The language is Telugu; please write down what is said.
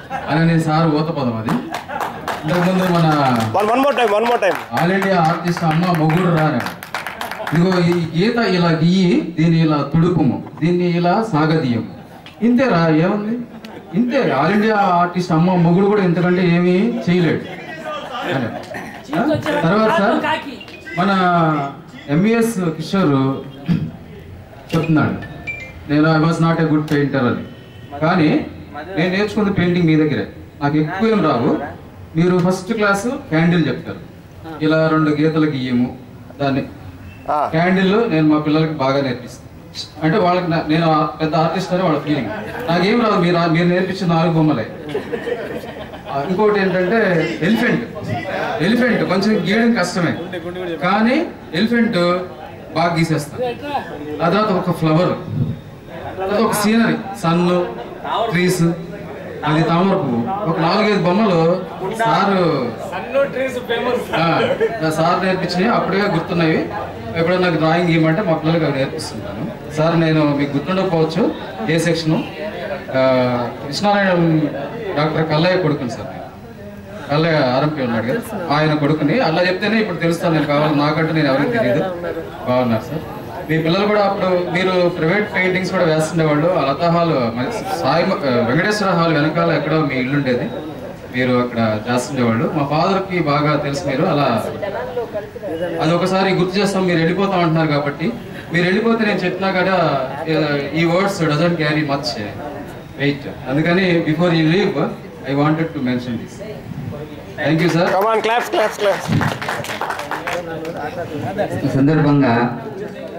అలానే సార్ ఊత పదం అది ఇంతకుముందు మన one one more time one more time all India artist అమ్మ మొగుడు రానే ఇదిగో ఈ గీత ఇలా గీయి దీన్ని ఇలా తుడుపుము దీన్ని ఇలా సాగదీయము ఇంతేరా ఏముంది ఇంతే ఆల్ ఇండియా ఆర్టిస్ట్ అమ్మ మొగుడు కూడా ఇంతకంటే ఏమీ చేయలేడు అని. ఆ? తర్వాత సార్ మన ఎంఈఎస్ కిషోర్ చెప్తున్నాడు నేను I was not a good painter అని కానీ నేను నేర్చుకున్న పెయింటింగ్ మీ దగ్గరే నాకు ఎక్కువ ఏం రావు మీరు ఫస్ట్ క్లాస్ క్యాండిల్ చెప్తారు ఇలా రెండు గీతలు గీయము దాన్ని క్యాండిల్ నేను మా పిల్లలకి బాగా నేర్పిస్తాను అంటే వాళ్ళకి నా- నేను ఆ- పెద్ద ఆర్టిస్ట్ అని వాళ్ళ ఫీలింగ్ నాకేం రాదు మీరు ఆ- మీరు నేర్పించిన నాలుగు బొమ్మలే ఆ, ఇంకోటి ఏంటంటే ఎలిఫెంట్ ఎలిఫెంట్ కొంచెం గీయడం కష్టమే కానీ ఎలిఫెంట్ బాగా గీసేస్తాను ఆ తర్వాత ఒక ఫ్లవర్ తర్వాత ఒక సీనరీ సన్ ట్రీస్ అది తామర పువ్వు ఒక నాలుగైదు బొమ్మలు సారు ఆ, నా సార్ నేర్పించినవి అప్పుడే గుర్తున్నాయి ఎప్పుడైనా నాకు డ్రాయింగ్ ఇవ్వమంటే మా పిల్లలకి అవి నేర్పిస్తుంటాను సార్ నేను మీకు గుర్తుండకపోవచ్చు ఏ సెక్షను ఆ, కృష్ణారాయణ డాక్టర్ కల్లయ్య కొడుకుని సార్ నేను కల్లయ్య ఆర్ఎంపీ ఉన్నాడు కదా ఆయన కొడుకుని అలా చెప్తేనే ఇప్పుడు తెలుస్తాను నేను కావాలి నాకంటే నేను ఎవరికి తెలియదు బాగున్నారు సార్ మీ పిల్లలు కూడా అప్పుడు మీరు ప్రైవేట్ పెయింటింగ్స్ కూడా వేస్తుండేవాళ్ళు ఆ లతా హాల్ మన సాయి ఆ, వెంకటేశ్వర హాల్ వెనకాల ఎక్కడో మీ ఇల్లు ఉండేది మీరు అక్కడ చేస్తుండేవాళ్ళు మా ఫాదర్ కి బాగా తెలుసు మీరు అలా అది ఒకసారి గుర్తు చేస్తాం మీరు వెళ్ళిపోతాం అంటున్నారు కాబట్టి మీరు వెళ్ళిపోతే నేను చెప్పినా కూడా ఆ, ఈ words doesn't carry much weight అందుకని before you leave I wanted to mention this thank you sir come on claps claps claps ఈ సందర్భంగా